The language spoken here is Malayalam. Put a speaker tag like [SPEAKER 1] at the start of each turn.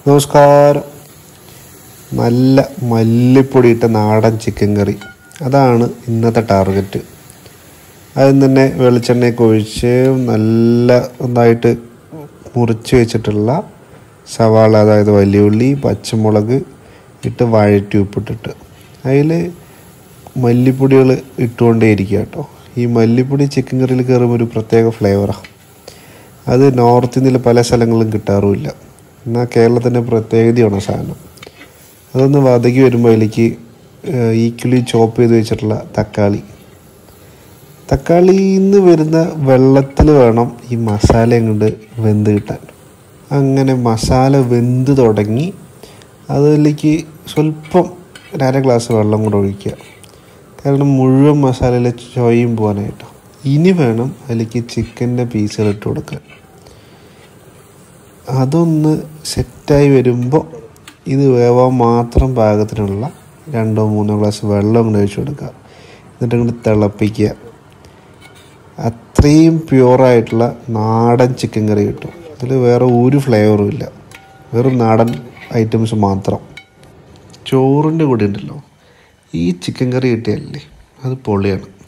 [SPEAKER 1] നമസ്കാരം നല്ല മല്ലിപ്പൊടി ഇട്ട നാടൻ ചിക്കൻ കറി അതാണ് ഇന്നത്തെ ടാർഗറ്റ് അതിന് തന്നെ വെളിച്ചെണ്ണയൊക്കെ ഒഴിച്ച് നല്ല ഒന്നായിട്ട് മുറിച്ച് വെച്ചിട്ടുള്ള സവാള അതായത് വലിയ ഉള്ളി പച്ചമുളക് ഇട്ട് വഴറ്റി ഉപ്പിട്ടിട്ട് അതിൽ മല്ലിപ്പൊടികൾ ഇട്ടുകൊണ്ടേയിരിക്കുക കേട്ടോ ഈ മല്ലിപ്പൊടി ചിക്കൻ കറിയിൽ കയറുമ്പോൾ ഒരു പ്രത്യേക ഫ്ലേവറാണ് അത് നോർത്ത് ഇന്ത്യയിൽ പല സ്ഥലങ്ങളിലും കിട്ടാറുമില്ല എന്നാൽ കേരളത്തിൻ്റെ പ്രത്യേകതയാണ് ആ സാധനം അതൊന്ന് വതക്കി വരുമ്പോൾ അതിലേക്ക് ഈക്വലി ചോപ്പ് ചെയ്ത് വെച്ചിട്ടുള്ള തക്കാളി തക്കാളിയിൽ നിന്ന് വരുന്ന വെള്ളത്തിൽ വേണം ഈ മസാല അങ്ങോട്ട് വെന്ത് കിട്ടാൻ അങ്ങനെ മസാല വെന്ത് തുടങ്ങി അതിലേക്ക് സ്വല്പം ഒരു അര ഗ്ലാസ് വെള്ളം കൂടെ ഒഴിക്കുക കാരണം മുഴുവൻ മസാലയിലെ ചോയും പോകാനായിട്ടോ ഇനി വേണം അതിലേക്ക് ചിക്കൻ്റെ പീസുകൾ ഇട്ട് കൊടുക്കാൻ അതൊന്ന് സെറ്റായി വരുമ്പോൾ ഇത് വേവാൻ മാത്രം പാകത്തിനുള്ള രണ്ടോ മൂന്നോ ഗ്ലാസ് വെള്ളം കൊണ്ട് ഒഴിച്ചു കൊടുക്കുക എന്നിട്ട് അങ്ങോട്ട് തിളപ്പിക്കുക അത്രയും പ്യുവറായിട്ടുള്ള നാടൻ ചിക്കൻ കറി കിട്ടും ഇതിൽ വേറെ ഒരു ഫ്ലേവറും ഇല്ല വെറും നാടൻ ഐറ്റംസ് മാത്രം ചോറിൻ്റെ കൂടെ ഉണ്ടല്ലോ ഈ ചിക്കൻ കറി കിട്ടിയാലല്ലേ അത് പൊളിയാണ്